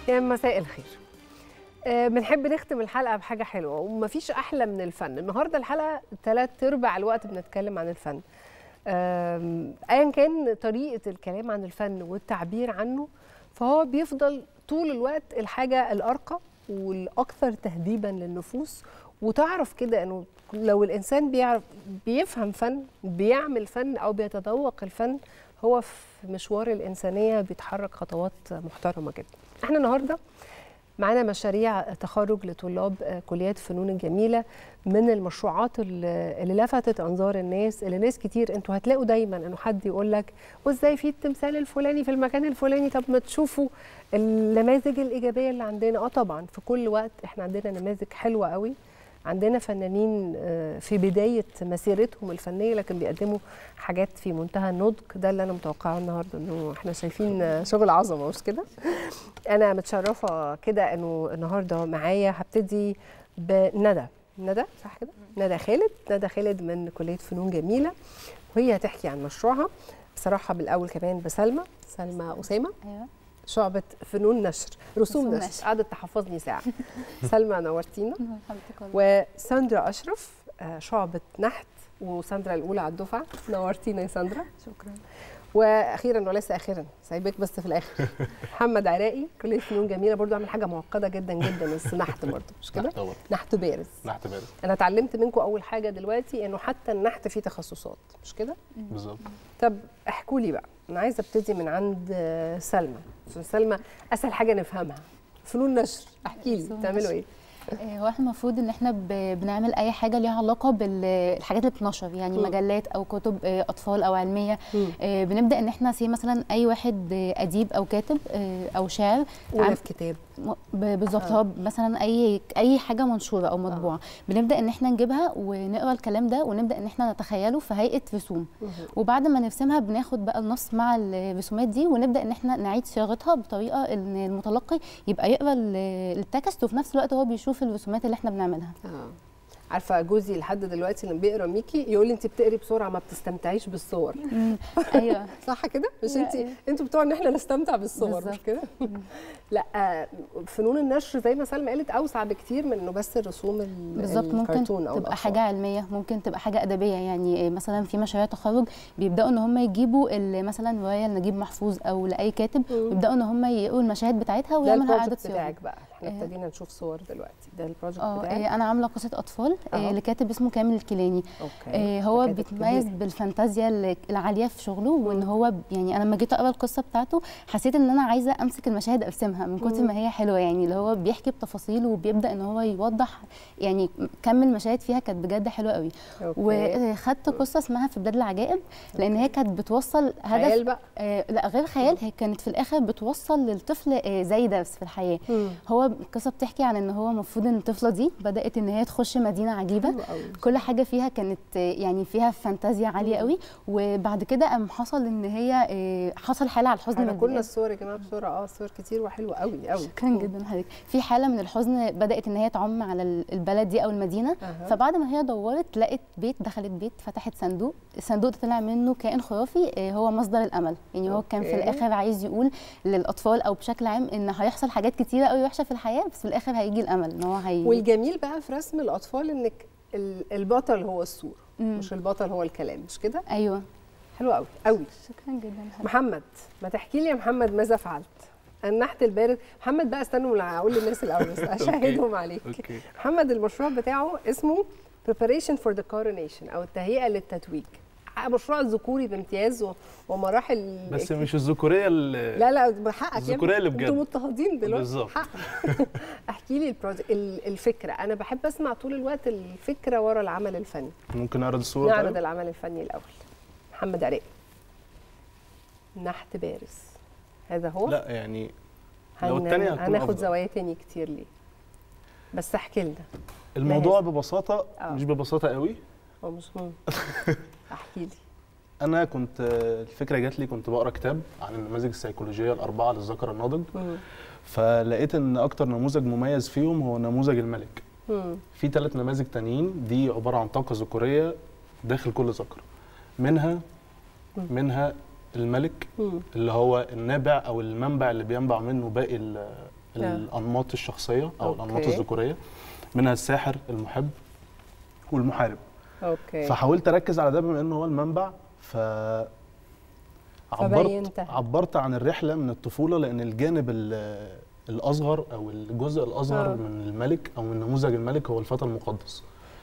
يا مساء الخير آه، بنحب نختم الحلقه بحاجه حلوه ومفيش احلى من الفن النهارده الحلقه ثلاث ارباع الوقت بنتكلم عن الفن آم، ايا كان طريقه الكلام عن الفن والتعبير عنه فهو بيفضل طول الوقت الحاجه الارقى والاكثر تهذيبا للنفوس وتعرف كده انه لو الانسان بيعرف بيفهم فن بيعمل فن او بيتذوق الفن هو في مشوار الانسانيه بيتحرك خطوات محترمه جدا احنا النهارده معانا مشاريع تخرج لطلاب آه، كليات الفنون الجميله من المشروعات اللي اللي لفتت انظار الناس اللي ناس كتير انتوا هتلاقوا دايما انه حد يقول لك وازاي في التمثال الفلاني في المكان الفلاني طب ما تشوفوا النماذج الايجابيه اللي عندنا اه طبعا في كل وقت احنا عندنا نماذج حلوه قوي عندنا فنانين آه، في بدايه مسيرتهم الفنيه لكن بيقدموا حاجات في منتهى النضج ده اللي انا متوقعه النهارده انه احنا شايفين آه، شغل عظمه مش كده انا متشرفه كده انه النهارده معايا هبتدي بندى ندى صح كده ندى خالد ندى خالد من كليه فنون جميله وهي هتحكي عن مشروعها بصراحه بالاول كمان بسلمى سلمى اسامه ايوه شعبة فنون نشر رسوم رسوم نشر نشر. قعدت تحفظني ساعة سلمى نورتينا حضرتك والله. وساندرا أشرف آه، شعبة نحت وساندرا الأولى على الدفعة نورتينا يا ساندرا شكرا واخيرا وليس اخيرا سايبك بس في الاخر محمد عراقي كليه فنون جميله برضو عامل حاجه معقده جدا جدا بس نحت برضو مش كده نحت طبعا نحت بارز نحت بارد انا اتعلمت منكم اول حاجه دلوقتي انه حتى النحت فيه تخصصات مش كده بالظبط طب احكوا لي بقى انا عايزه ابتدي من عند آه، سلمى عشان سلمى اسهل حاجه نفهمها فنون نشر احكي لي فنون بتعملوا نشر. ايه آه، هو احنا المفروض ان احنا ب- بنعمل اي حاجه ليها علاقه بالحاجات اللي بتنشر يعني مم. مجلات او كتب آه، اطفال او علميه مم. آه، بنبدا ان احنا سي مثلا اي واحد آه، اديب او كاتب آه، او شاعر اولى عم- في كتاب م- ب- بالظبط آه. هو مثلا اي اي حاجه منشوره او مطبوعه بنبدا ان احنا نجيبها ونقرا الكلام ده ونبدا ان احنا نتخيله في هيئه رسوم وبعد ما نرسمها بناخد بقى النص مع الرسومات دي ونبدا ان احنا نعيد صياغتها بطريقه ان المتلقي يبقى يقرا ال- التكست وفي نفس الوقت هو بيشوف الرسومات اللي احنا بنعملها اه عارفه جوزي لحد دلوقتي لما بيقرا ميكي يقول لي انت بتقري بسرعه ما بتستمتعيش بالصور ايوه صح كده مش لا، انت إيه. انتوا بتوع ان احنا نستمتع بالصور مش بالظبط. كده لا آه، فنون النشر زي ما سلمى قالت اوسع بكتير من انه بس الرسوم ال- بالظبط ممكن الكرتون او تبقى الأطفال. حاجه علميه ممكن تبقى حاجه ادبيه يعني آه، مثلا في مشاريع تخرج بيبداوا ان هم يجيبوا ال- مثلا روايه لنجيب محفوظ او لاي كاتب مم. يبداوا ان هم يقروا المشاهد بتاعتها ده ويعملها اعاده البروجكت صياغه بتاعك بقى احنا آه. ابتدينا نشوف صور دلوقتي ده البروجكت اه بتاعك آه، انا عامله قصه اطفال أهو. آه لكاتب اسمه كامل الكيلاني اوكي آه هو ده كاتب بيتميز كبير. بالفانتازيا ال- العاليه في شغله وان هو ب- يعني انا لما جيت اقرا القصه بتاعته حسيت ان انا عايزه امسك المشاهد ارسمها من كتر مم. ما هي حلوه يعني اللي هو بيحكي بتفاصيل وبيبدا ان هو يوضح يعني كم المشاهد فيها كانت بجد حلوه قوي أوكي. وخدت قصه اسمها في بلاد العجائب لان هي كانت بتوصل خيال هدف بقى آه لا غير خيال هي كانت في الاخر بتوصل للطفل آه زي درس في الحياه مم. هو القصه بتحكي عن ان هو المفروض ان الطفله دي بدات ان هي تخش مدينه عجيبه حلو قوي كل حاجه فيها كانت آه، يعني فيها فانتازيا عاليه قوي وبعد كده قام حصل ان هي آه، حصل حاله على الحزن احنا من كلنا البداية. الصور يا جماعه بسرعه اه صور كتير وحلوه قوي قوي شكرا جدا حضرتك في حاله من الحزن بدات ان هي تعم على ال- البلد دي او المدينه أها. فبعد ما هي دورت لقت بيت دخلت بيت فتحت صندوق الصندوق ده طلع منه كائن خرافي آه، هو مصدر الامل يعني هو كان في أوكي. الاخر عايز يقول للاطفال او بشكل عام ان هيحصل حاجات كتيره قوي وحشه في الحياه بس في الاخر هيجي الامل ان هو هي والجميل بقى في رسم الاطفال انك ال- البطل هو الصوره مم. مش البطل هو الكلام مش كده ايوه حلو قوي قوي شكرا جدا حضرتك. محمد ما تحكي لي يا محمد ماذا فعلت النحت البارد محمد بقى استنوا لا، اقول للناس الاول بس اشهدهم عليك اوكي محمد المشروع بتاعه اسمه preparation for the coronation او التهيئه للتتويج مشروع ذكوري بامتياز و- ومراحل بس مش الذكوريه اللي لا لا بحقك يا ابني. الذكورية اللي بجد. انتوا مضطهدين دلوقتي بالظبط. حق احكي لي البروجكت ال- الفكره انا بحب اسمع طول الوقت الفكره ورا العمل الفني ممكن نعرض الصوره نعرض طيب؟ العمل الفني الاول محمد عراقي نحت بارز هذا هو لا يعني لو هن- التانية هتكون هناخد أفضل. زوايا تاني كتير ليه بس احكي لنا الموضوع ببساطه آه. مش ببساطه قوي هو مش مهم احكي لي انا كنت آه، الفكره جات لي كنت بقرا كتاب عن النماذج السيكولوجيه الاربعه للذكر الناضج مم. فلقيت ان اكتر نموذج مميز فيهم هو نموذج الملك مم. في ثلاث نماذج تانيين دي عباره عن طاقه ذكوريه داخل كل ذكر منها مم. منها الملك مم. اللي هو النابع او المنبع اللي بينبع منه باقي ال- آه. الانماط الشخصيه او أوكي. الانماط الذكوريه منها الساحر المحب والمحارب اوكي فحاولت اركز على ده بما انه هو المنبع ف عبرت فبينتها. عبرت عن الرحله من الطفوله لان الجانب ال- الاصغر او الجزء الاصغر آه. من الملك او من نموذج الملك هو الفتى المقدس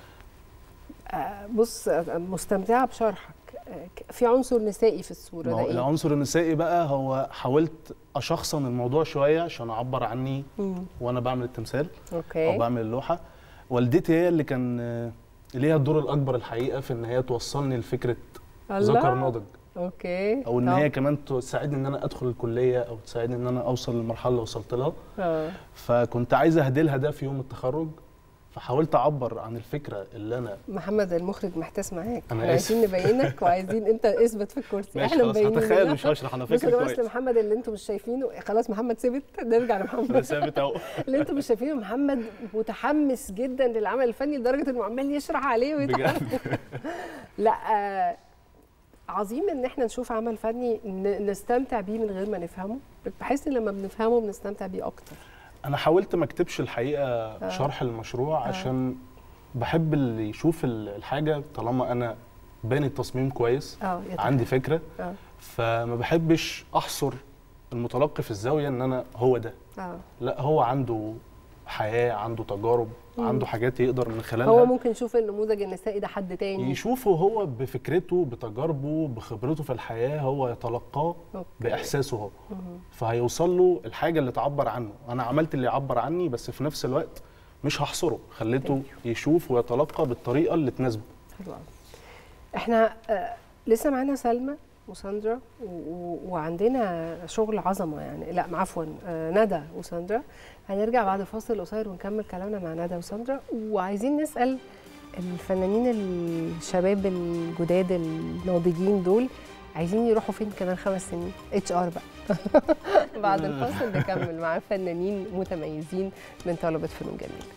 آه، بص آه، مستمتعه بشرحك آه، ك- في عنصر نسائي في الصوره ما ده هو ايه؟ العنصر النسائي بقى هو حاولت اشخصن الموضوع شويه عشان اعبر عني مم. وانا بعمل التمثال او اوكي بعمل اللوحه والدتي هي اللي كان آه، ليها الدور الاكبر الحقيقه في ان هي توصلني لفكره ذكر ناضج اوكي او ان طب. هي كمان تساعدني ان انا ادخل الكليه او تساعدني ان انا اوصل للمرحله اللي وصلت لها اه فكنت عايز اهدلها ده في يوم التخرج فحاولت اعبر عن الفكره اللي انا محمد المخرج محتاس معاك أنا احنا عايزين نبينك وعايزين انت اثبت في الكرسي ماشي احنا خلاص مبينين هتخيل لنا. مش هشرح انا بص فاكر انا بس كويس محمد اللي انتم مش شايفينه خلاص محمد ثبت نرجع انا لمحمد ثابت اهو اللي انتم مش شايفينه محمد متحمس جدا للعمل الفني لدرجه انه عمال يشرح عليه ويتحمس بجد لا آه عظيم ان احنا نشوف عمل فني ن- نستمتع بيه من غير ما نفهمه بحس ان لما بنفهمه بنستمتع بيه اكتر انا حاولت ما اكتبش الحقيقه شرح المشروع عشان بحب اللي يشوف ال- الحاجه طالما انا باني التصميم كويس اه يتخيل. عندي فكره اه فما بحبش احصر المتلقي في الزاويه ان انا هو ده اه لا هو عنده حياه عنده تجارب عنده حاجات يقدر من خلالها هو ممكن يشوف النموذج النسائي ده حد تاني يشوفه هو بفكرته بتجاربه بخبرته في الحياه هو يتلقاه أوكي. باحساسه هو فهيوصل له الحاجه اللي تعبر عنه انا عملت اللي يعبر عني بس في نفس الوقت مش هحصره خليته يشوف ويتلقى بالطريقه اللي تناسبه حلو قوي احنا آه لسه معانا سلمى وساندرا و- و- وعندنا شغل عظمه يعني لا عفوا آه ندى وساندرا هنرجع بعد فاصل قصير ونكمل كلامنا مع ندى وساندرا وعايزين نسال الفنانين الشباب الجداد الناضجين دول عايزين يروحوا فين كمان خمس سنين اتش ار بقى بعد الفاصل نكمل مع فنانين متميزين من طلبه فنون جميله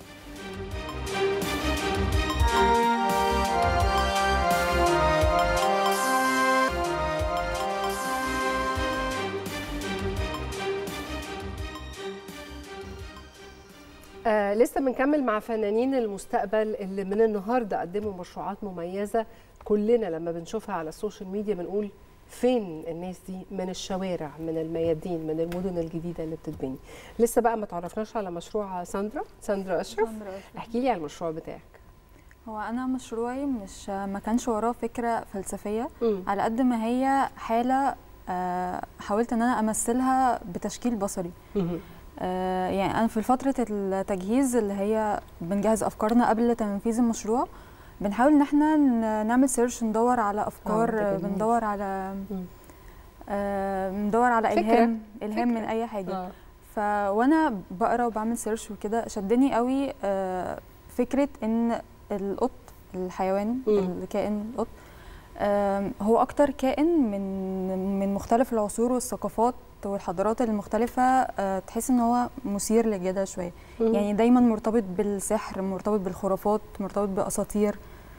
آه لسه بنكمل مع فنانين المستقبل اللي من النهارده قدموا مشروعات مميزه كلنا لما بنشوفها على السوشيال ميديا بنقول فين الناس دي من الشوارع من الميادين من المدن الجديده اللي بتتبني لسه بقى ما تعرفناش على مشروع ساندرا ساندرا اشرف احكي لي على المشروع بتاعك هو انا مشروعي مش ما كانش وراه فكره فلسفيه مم. على قد ما هي حاله آه، حاولت ان انا امثلها بتشكيل بصري مهم. آه، يعني انا في فتره التجهيز اللي هي بنجهز افكارنا قبل تنفيذ المشروع بنحاول ان احنا ن- نعمل سيرش ندور على افكار ده آه، جميل. بندور على مم. آه، بندور على فكرة. الهام الهام من فكرة. اي حاجه آه. ف وانا بقرا وبعمل سيرش وكده شدني قوي آه، فكره ان القط الحيوان مم. الكائن القط آم، هو اكتر كائن من من مختلف العصور والثقافات والحضارات المختلفه آه، تحس ان هو مثير للجدل شويه مم. يعني دايما مرتبط بالسحر مرتبط بالخرافات مرتبط باساطير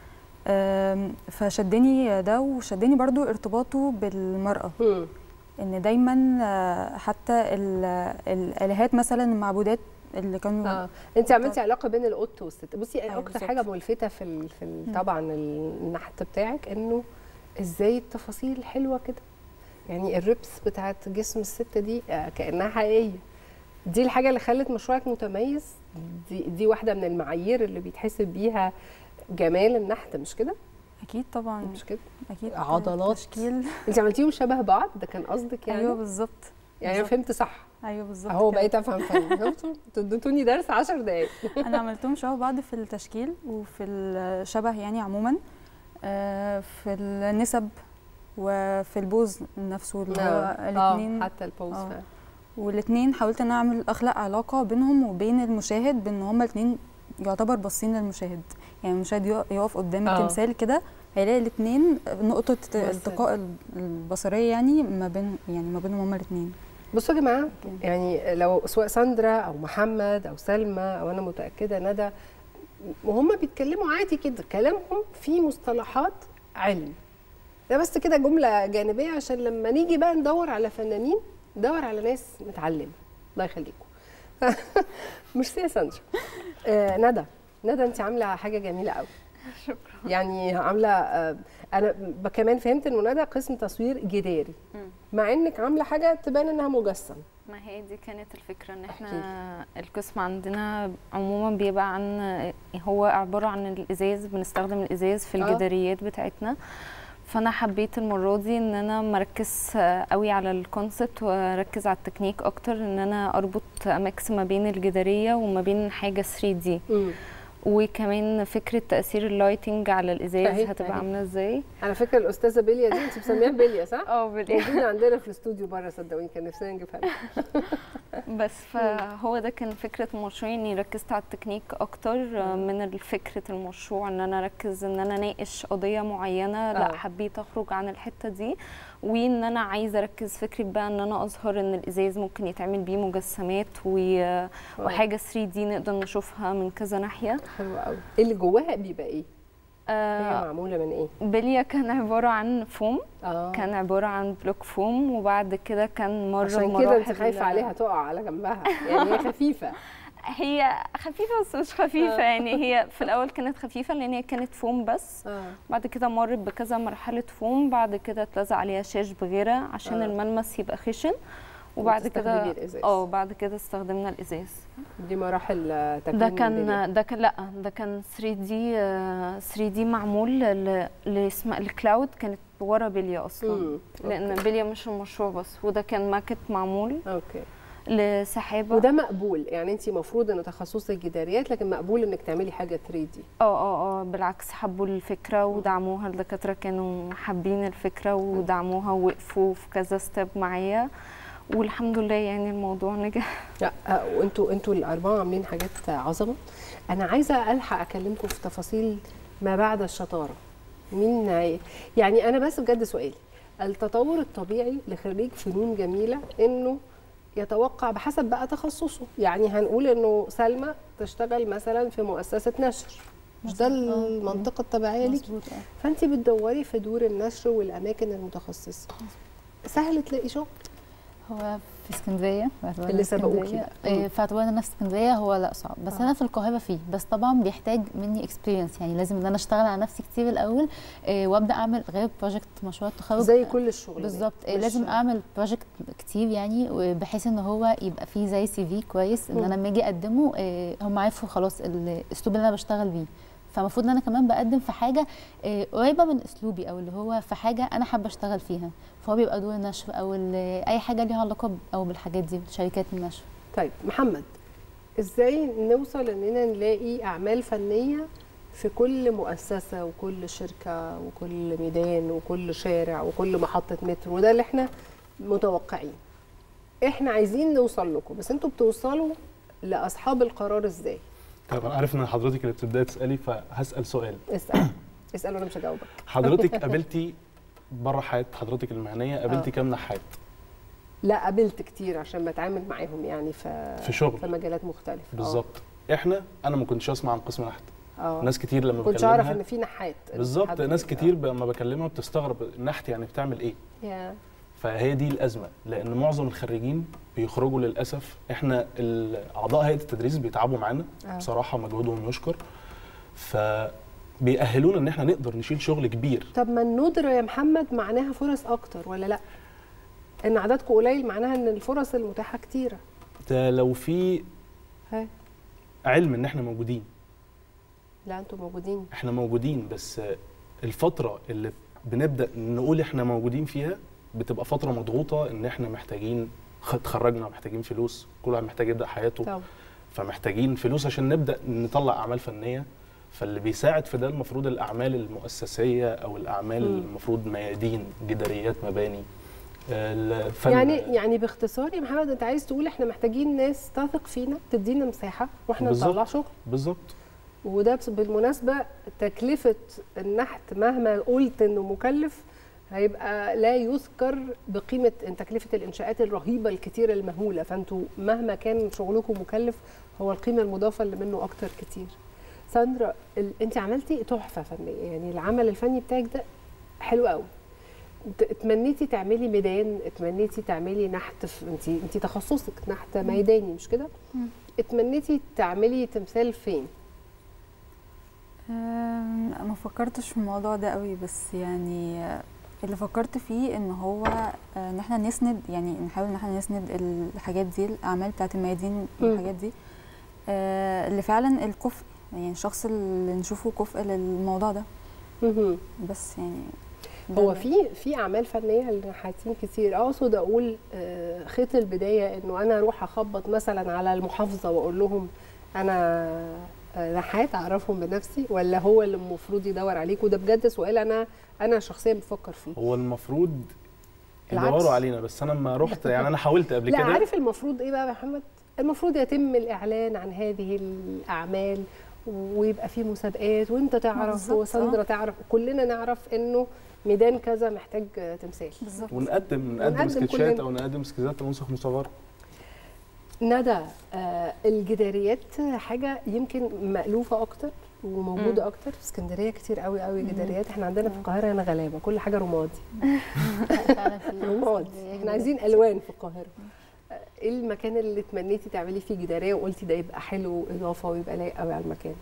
آم، فشدني ده وشدني برضو ارتباطه بالمراه مم. ان دايما آه، حتى ال- الالهات مثلا المعبودات اللي كانوا اه انت عملتي علاقه بين القط والست بصي أيوة اكتر بالظبط. حاجه ملفته في ال... في ال... مم. طبعا النحت بتاعك انه ازاي التفاصيل حلوه كده يعني الربس بتاعت جسم الست دي آه، كانها حقيقيه دي الحاجه اللي خلت مشروعك متميز دي دي واحده من المعايير اللي بيتحسب بيها جمال النحت مش كده اكيد طبعا مش كده اكيد عضلات. تشكيل انت عملتيهم شبه بعض ده كان قصدك يعني ايوه بالظبط يعني انا بالظبط. فهمت صح ايوه بالظبط اهو كده. بقيت افهم فن شفتوا انتوا اديتوني درس 10 دقايق انا عملتهم شبه بعض في التشكيل وفي الشبه يعني عموما آه، في النسب وفي البوز نفسه اللي هو الاثنين حتى البوز آه. فعلا والاثنين حاولت ان أنا اعمل اخلق علاقه بينهم وبين المشاهد بان هما الاثنين يعتبر باصين للمشاهد يعني المشاهد يق- يقف قدام آه. التمثال كده هيلاقي الاثنين نقطه بس- التقاء ال- البصريه يعني ما بين يعني ما بينهم هما الاثنين بصوا يا جماعه يعني لو سواء ساندرا او محمد او سلمى او انا متاكده ندى وهم بيتكلموا عادي كده كلامهم فيه مصطلحات علم ده بس كده جمله جانبيه عشان لما نيجي بقى ندور على فنانين ندور على ناس متعلمه الله يخليكم ميرسي يا ساندرا آه ندى ندى انت عامله حاجه جميله قوي شكرا يعني عامله آه انا ب- كمان فهمت انه ندى قسم تصوير جداري مم. مع انك عامله حاجه تبان انها مجسم ما هي دي كانت الفكرة ان احنا القسم عندنا عموما بيبقى عن هو عبارة عن الازاز بنستخدم الازاز في آه. الجداريات بتاعتنا فانا حبيت المرة دي ان انا مركز قوي على الكونسبت واركز على التكنيك اكتر ان انا اربط ميكس ما بين الجدارية وما بين حاجة 3 دي مم. وكمان فكرة تأثير اللايتنج على الازاز أهي، هتبقى أهي. عاملة ازاي على فكره الاستاذه بيليا دي انت مسميها بيليا صح؟ اه موجوده عندنا في الاستوديو بره صدقوني كان نفسنا نجيبها لها. بس فهو ده كان فكرة المشروع اني ركزت على التكنيك اكتر آه، من فكرة المشروع ان انا اركز ان انا اناقش قضية معينة آه. لا حبيت اخرج عن الحتة دي وان انا عايزة اركز فكرة بقى ان انا اظهر ان الازاز ممكن يتعمل بيه مجسمات و- وحاجة 3 دي نقدر نشوفها من كذا ناحية حلوه قوي اللي جواها بيبقى ايه؟ هي آه معموله من ايه؟ بليا كان عبارة عن فوم اه كان عبارة عن بلوك فوم وبعد كده كان مرة عشان كده انت بمراحل- خايفه عليها تقع على جنبها يعني هي خفيفه هي خفيفة بس مش خفيفة آه. يعني هي في الأول كانت خفيفة لأن هي كانت فوم بس اه بعد كده مرت بكذا مرحلة فوم بعد كده اتلزق عليها شاش بغيرة عشان آه. آه. الملمس يبقى خشن وبعد وتستخدمي كده الإزاز. اه بعد كده استخدمنا الإزاز دي مراحل آه، تكوين ده البلية. كان ده كان لا ده كان 3 دي 3 دي معمول ل- لاسم الكلاود كانت ورا بليا اصلا مم. لان بليا مش المشروع بس وده كان ماكت معمول اوكي لسحابه وده مقبول يعني انت المفروض ان تخصصك جداريات لكن مقبول انك تعملي حاجه 3 دي اه اه اه بالعكس حبوا الفكرة ودعموها الدكاترة كانوا حابين الفكرة ودعموها ووقفوا في كذا ستيب معايا والحمد لله يعني الموضوع نجح لا آه، وانتوا انتوا الاربعه عاملين حاجات عظمه انا عايزه الحق اكلمكم في تفاصيل ما بعد الشطاره مين هي- يعني انا بس بجد سؤالي التطور الطبيعي لخريج فنون جميله انه يتوقع بحسب بقى تخصصه يعني هنقول انه سلمى تشتغل مثلا في مؤسسه نشر مش ده مثلاً، آه. المنطقه الطبيعيه ليكي مظبوط اه فانت بتدوري في دور النشر والاماكن المتخصصه سهل تلاقي شغل هو في اسكندريه في اعتبار اللي إن سبقوكي اسكندرية- بقى. إيه، في اعتبار ان انا في اسكندريه هو لا صعب بس آه. انا في القاهره فيه بس طبعا بيحتاج مني اكسبيرينس يعني لازم ان انا اشتغل على نفسي كتير الاول إيه، وابدا اعمل غير بروجكت مشروع التخرج زي كل الشغل بالظبط إيه، لازم اعمل بروجكت كتير يعني بحيث ان هو يبقى فيه زي سي في كويس ان مم. انا لما اجي اقدمه إيه، هم عارفوا خلاص الاسلوب اللي انا بشتغل بيه فالمفروض ان انا كمان بقدم في حاجه إيه، قريبه من اسلوبي او اللي هو في حاجه انا حابه اشتغل فيها فهو بيبقى دور النشر او ال- اي حاجه ليها علاقه ب- او بالحاجات دي شركات النشر طيب محمد ازاي نوصل اننا نلاقي اعمال فنيه في كل مؤسسه وكل شركه وكل ميدان وكل شارع وكل محطه مترو وده اللي احنا متوقعين احنا عايزين نوصل لكم بس انتوا بتوصلوا لاصحاب القرار ازاي طيب انا عارف ان حضرتك اللي بتبداي تسالي فهسال سؤال اسال اسال وانا مش هجاوبك حضرتك قابلتي بره حياه حضرتك المهنيه قابلتي آه. كام نحات لا قابلت كتير عشان بتعامل معاهم يعني في في شغل. في مجالات مختلفه آه. بالظبط احنا انا ما كنتش اسمع عن قسم نحت اه ناس كتير لما ما كنتش اعرف بكلمها ان في نحات بالظبط حد- ناس آه. كتير لما بكلمها بتستغرب النحت يعني بتعمل ايه يا. فهي دي الازمه لان معظم الخريجين بيخرجوا للاسف احنا ال- اعضاء هيئه التدريس بيتعبوا معانا آه. بصراحه مجهودهم يشكر فبيأهلونا ان احنا نقدر نشيل شغل كبير طب ما الندرة يا محمد معناها فرص اكتر ولا لا ان عددكم قليل معناها ان الفرص المتاحه كتيره ده لو في ها علم ان احنا موجودين لا انتوا موجودين احنا موجودين بس الفتره اللي بنبدا نقول احنا موجودين فيها بتبقى فتره مضغوطه ان احنا محتاجين خ- اتخرجنا محتاجين فلوس كل واحد محتاج يبدا حياته طب فمحتاجين فلوس عشان نبدا نطلع اعمال فنيه فاللي بيساعد في ده المفروض الاعمال المؤسسيه او الاعمال مم. المفروض ميادين جداريات مباني الفن يعني يعني باختصار يا محمد انت عايز تقول احنا محتاجين ناس تثق فينا تدينا مساحه واحنا بالظبط. نطلع شغل بالظبط وده بس- بالمناسبه تكلفه النحت مهما قلت انه مكلف هيبقى لا يذكر بقيمه تكلفه الانشاءات الرهيبه الكتيره المهوله فانتوا مهما كان شغلكم مكلف هو القيمه المضافه اللي منه اكتر كتير ساندرا ال... انت عملتي تحفه فنيه يعني العمل الفني بتاعك ده حلو قوي ت- اتمنيتي تعملي ميدان اتمنيتي تعملي نحت في انت انت تخصصك نحت ميداني مش كده مم. اتمنيتي تعملي تمثال فين أم، ما فكرتش في الموضوع ده قوي بس يعني آه، اللي فكرت فيه ان هو آه، ان احنا نسند يعني نحاول ان احنا نسند الحاجات دي الاعمال بتاعت الميادين والحاجات دي آه، اللي فعلا الكفء يعني الشخص اللي نشوفه كفء للموضوع ده مهم. بس يعني ده هو اللي- في في اعمال فنيه لنحاتين كتير اقصد اقول آه، خيط البدايه انه انا اروح اخبط مثلا على المحافظه واقول لهم انا آه، نحات اعرفهم بنفسي ولا هو اللي المفروض يدور عليك وده بجد سؤال انا انا شخصيا بفكر فيه هو المفروض العكس. يدوروا علينا بس انا لما رحت يعني انا حاولت قبل لا كده عارف المفروض ايه بقى يا محمد المفروض يتم الاعلان عن هذه الاعمال ويبقى في مسابقات وانت تعرف بالظبط، وساندرا تعرف كلنا نعرف انه ميدان كذا محتاج آه، تمثال بالظبط ونقدم نقدم ونقدم سكتشات كلنا. او نقدم سكتشات نسخ مصغره ندى آه الجداريات حاجه يمكن مألوفه اكتر وموجوده مم. اكتر في اسكندريه كتير قوي قوي جداريات احنا عندنا في القاهره هنا غلابه كل حاجه رمادي فعلا في رماد احنا عايزين الوان في القاهره آه، ايه المكان اللي تمنيتي تعملي فيه جداريه وقلتي ده يبقى حلو اضافه ويبقى لايق قوي على المكان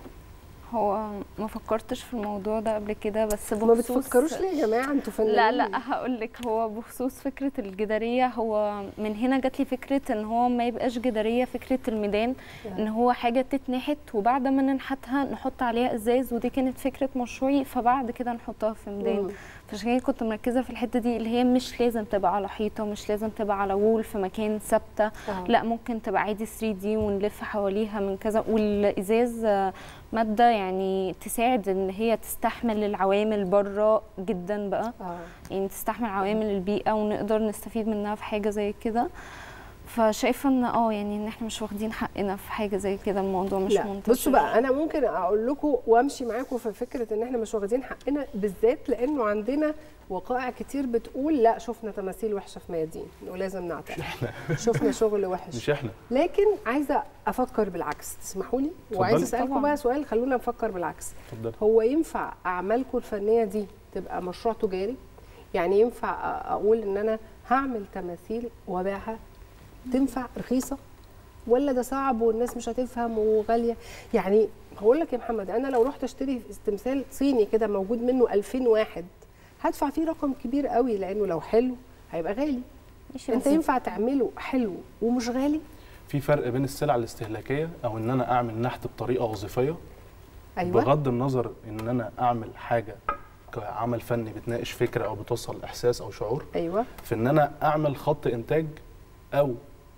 هو ما فكرتش في الموضوع ده قبل كده بس ما بخصوص بتفكروش ليه يا جماعه انتوا فنانين لا لا هقول لك هو بخصوص فكره الجداريه هو من هنا جات لي فكره ان هو ما يبقاش جداريه فكره الميدان ان هو حاجه تتنحت وبعد ما ننحتها نحط عليها ازاز ودي كانت فكره مشروعي فبعد كده نحطها في ميدان مم. فعشان كده كنت مركزه في الحته دي اللي هي مش لازم تبقى على حيطه مش لازم تبقى على وول في مكان ثابته آه. لا ممكن تبقى عادي 3 دي ونلف حواليها من كذا والازاز آه، ماده يعني تساعد ان هي تستحمل العوامل بره جدا بقى اه يعني تستحمل عوامل البيئه ونقدر نستفيد منها في حاجه زي كده فشايفه ان اه يعني ان احنا مش واخدين حقنا في حاجه زي كده الموضوع مش لا منتشر بصوا بقى انا ممكن اقول لكم وامشي معاكم في فكره ان احنا مش واخدين حقنا بالذات لانه عندنا وقائع كتير بتقول لا شفنا تماثيل وحشه في ميادين ولازم نعترف شفنا شغل وحش مش احنا لكن عايزه افكر بالعكس تسمحوا لي اتفضلي. وعايزه اسالكم طبعاً. بقى سؤال خلونا نفكر بالعكس اتفضل هو ينفع اعمالكم الفنيه دي تبقى مشروع تجاري يعني ينفع أ- اقول ان انا هعمل تماثيل وابيعها تنفع رخيصه ولا ده صعب والناس مش هتفهم وغاليه يعني هقول لك يا محمد انا لو رحت اشتري تمثال صيني كده موجود منه 2000 واحد هدفع فيه رقم كبير قوي لانه لو حلو هيبقى غالي ماشي انت بس ينفع تعمله حلو ومش غالي في فرق بين السلع الاستهلاكيه او ان انا اعمل نحت بطريقه وظيفيه ايوه بغض النظر ان انا اعمل حاجه كعمل فني بتناقش فكره او بتوصل احساس او شعور ايوه في ان انا اعمل خط انتاج او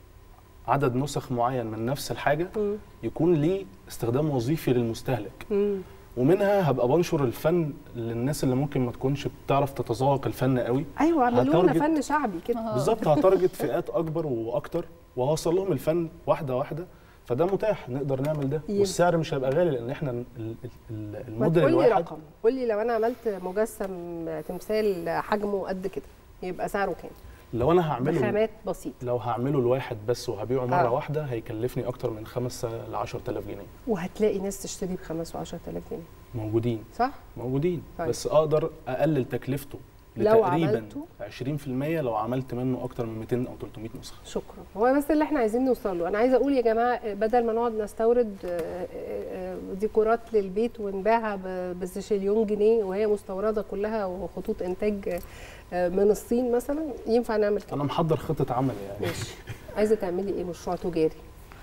عدد نسخ معين من نفس الحاجه مم. يكون ليه استخدام وظيفي للمستهلك مم. ومنها هبقى بنشر الفن للناس اللي ممكن ما تكونش بتعرف تتذوق الفن قوي ايوه عملوا لنا هتارجت- فن شعبي كده آه. بالظبط هتارجت فئات اكبر واكتر وهوصل لهم الفن واحده واحده فده متاح نقدر نعمل ده ينفع. والسعر مش هيبقى غالي لان احنا ال- ال- ال- ما الموديل تقول لي الواحد رقم قول لي لو انا عملت مجسم تمثال حجمه قد كده يبقى سعره كام لو انا هعمله بخامات بسيطه لو هعمله الواحد بس وهبيعه مره آه. واحده هيكلفني اكتر من 5 ل 10000 جنيه وهتلاقي ناس تشتري ب 5 و 10000 جنيه موجودين صح موجودين طيب. بس اقدر اقلل تكلفته لو لتقريبا عملته؟ 20% لو عملت منه اكتر من 200 او 300 نسخه شكرا هو بس اللي احنا عايزين نوصل له انا عايزه اقول يا جماعه بدل ما نقعد نستورد آه، آه، ديكورات للبيت ونبيعها ب- بزيشيليون جنيه وهي مستورده كلها وخطوط انتاج آه، من الصين مثلا ينفع نعمل كده انا محضر خطه عمل يعني ماشي عايزه تعملي ايه مشروع تجاري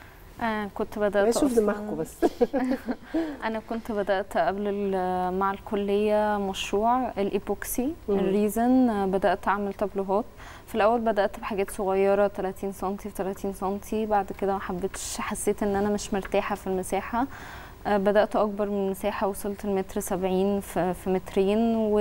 آه كنت بدات عايز اشوف أصلاً- دماغكم بس انا كنت بدات قبل ال- مع الكليه مشروع الايبوكسي مم. الريزن آه، بدات اعمل تابلوهات في الاول بدات بحاجات صغيره 30 سم في 30 سم بعد كده ما حبيتش حسيت ان انا مش مرتاحه في المساحه آه، بدات اكبر من المساحه وصلت لمتر 70 في في مترين و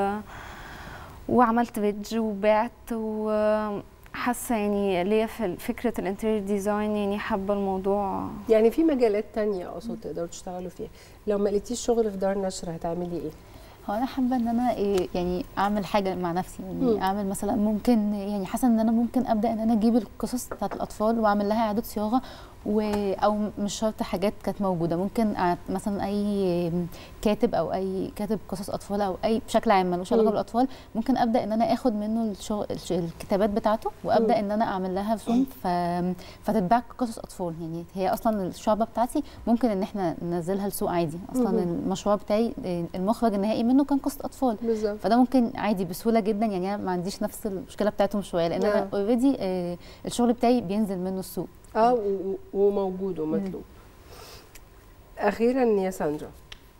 وعملت بيدج وبعت وحاسه يعني ليا في فكره الانتيريور ديزاين يعني حابه الموضوع يعني في مجالات تانية اقصد تقدروا تشتغلوا فيها لو ما لقيتيش شغل في دار نشر هتعملي ايه هو انا حابه ان انا إيه يعني اعمل حاجه مع نفسي مم. يعني اعمل مثلا ممكن يعني حاسه ان انا ممكن ابدا ان انا اجيب القصص بتاعت الاطفال واعمل لها اعاده صياغه و او مش شرط حاجات كانت موجوده ممكن أع- مثلا اي كاتب او اي كاتب قصص اطفال او اي بشكل عام ملوش علاقه مم. بالاطفال ممكن ابدا ان انا اخد منه الشغل الش- الكتابات بتاعته وابدا مم. ان انا اعمل لها رسوم ف... فتتباع كقصص اطفال يعني هي اصلا الشعبه بتاعتي ممكن ان احنا ننزلها لسوق عادي اصلا مم. المشروع بتاعي آه، المخرج النهائي منه كان قصه اطفال بالظبط فده ممكن عادي بسهوله جدا يعني انا ما عنديش نفس المشكله بتاعتهم شويه لان نعم. انا اوريدي الشغل بتاعي بينزل منه السوق اه و- و- وموجود ومطلوب اخيرا يا ساندرا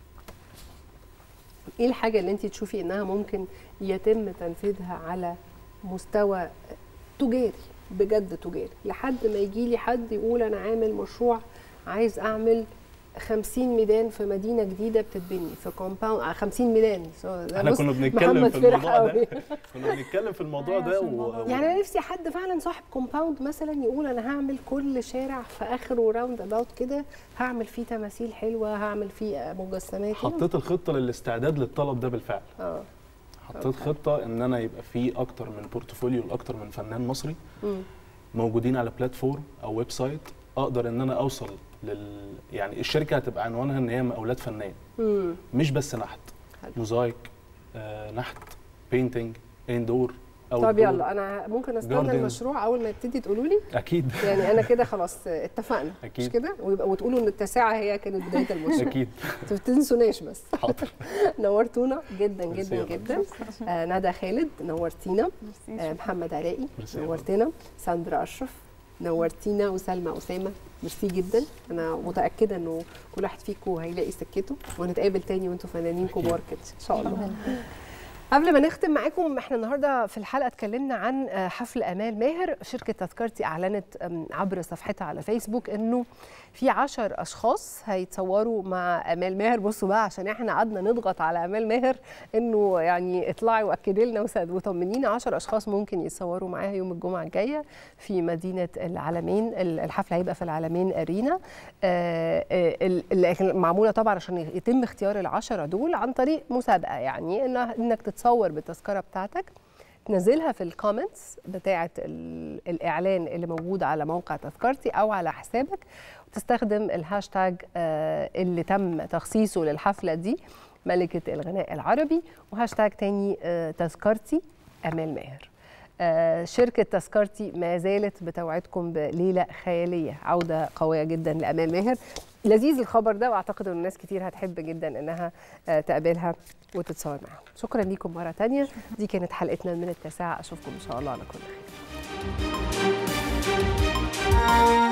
ايه الحاجه اللي انت تشوفي انها ممكن يتم تنفيذها على مستوى تجاري بجد تجاري لحد ما يجي لي حد يقول انا عامل مشروع عايز اعمل 50 ميدان في مدينه جديده بتتبني في كومباوند 50 ميدان So ده احنا بص كنا بنتكلم محمد في فرح الموضوع قوي. ده كنا بنتكلم في الموضوع أيوة، ده في و... الموضوع ده. يعني انا نفسي حد فعلا صاحب كومباوند مثلا يقول انا هعمل كل شارع في اخره راوند اباوت كده هعمل فيه تماثيل حلوه هعمل فيه مجسمات حطيت الخطه للاستعداد للطلب ده بالفعل اه حطيت خطه ان انا يبقى في اكتر من بورتفوليو لاكتر من فنان مصري مم. موجودين على بلاتفورم او ويب سايت اقدر ان انا اوصل لل يعني الشركه هتبقى عنوانها ان هي مقاولات فنيه مم. مش بس نحت حلو. موزايك آه نحت بينتنج اندور او طب يلا انا ممكن استنى جاردن. المشروع اول ما يبتدي تقولوا لي اكيد يعني انا كده خلاص اتفقنا مش أكيد. كده ويبقى وتقولوا ان التاسعه هي كانت بدايه المشروع اكيد ما تنسوناش بس حاضر نورتونا جدا ميرسي جدا يا جدا آه ندى خالد نورتينا آه محمد علاء ميرسي يا نورتنا ساندرا اشرف نورتينا وسلمى اسامه ميرسي جدا انا متاكده انه كل واحد فيكم هيلاقي سكته وهنتقابل تاني وانتم فنانين أكيد. كبار كده ان شاء الله قبل ما نختم معاكم احنا النهارده في الحلقه اتكلمنا عن آه، حفل امال ماهر شركه تذكرتي اعلنت آم، عبر صفحتها على فيسبوك انه في عشر اشخاص هيتصوروا مع امال ماهر بصوا بقى عشان احنا قعدنا نضغط على امال ماهر انه يعني اطلعي واكدي لنا وسد- وطمنينا 10 اشخاص ممكن يتصوروا معاها يوم الجمعه الجايه في مدينه العالمين ال- الحفل هيبقى في العالمين ارينا آه، آه، ال- اللي معموله طبعا عشان يتم اختيار العشرة دول عن طريق مسابقه يعني إنها- انك تتصور بالتذكره بتاعتك تنزلها في الكومنتس بتاعه ال- الاعلان اللي موجود على موقع تذكرتي او على حسابك وتستخدم الهاشتاج آه، اللي تم تخصيصه للحفله دي ملكه الغناء العربي وهاشتاج تاني آه، تذكرتي امال ماهر آه، شركة تذكرتي ما زالت بتوعدكم بليلة خيالية عودة قوية جدا لأمال ماهر لذيذ الخبر ده واعتقد ان الناس كتير هتحب جدا انها آه، تقابلها وتتصور معاها شكرا ليكم مرة تانية دي كانت حلقتنا من التاسعة اشوفكم ان شاء الله على كل خير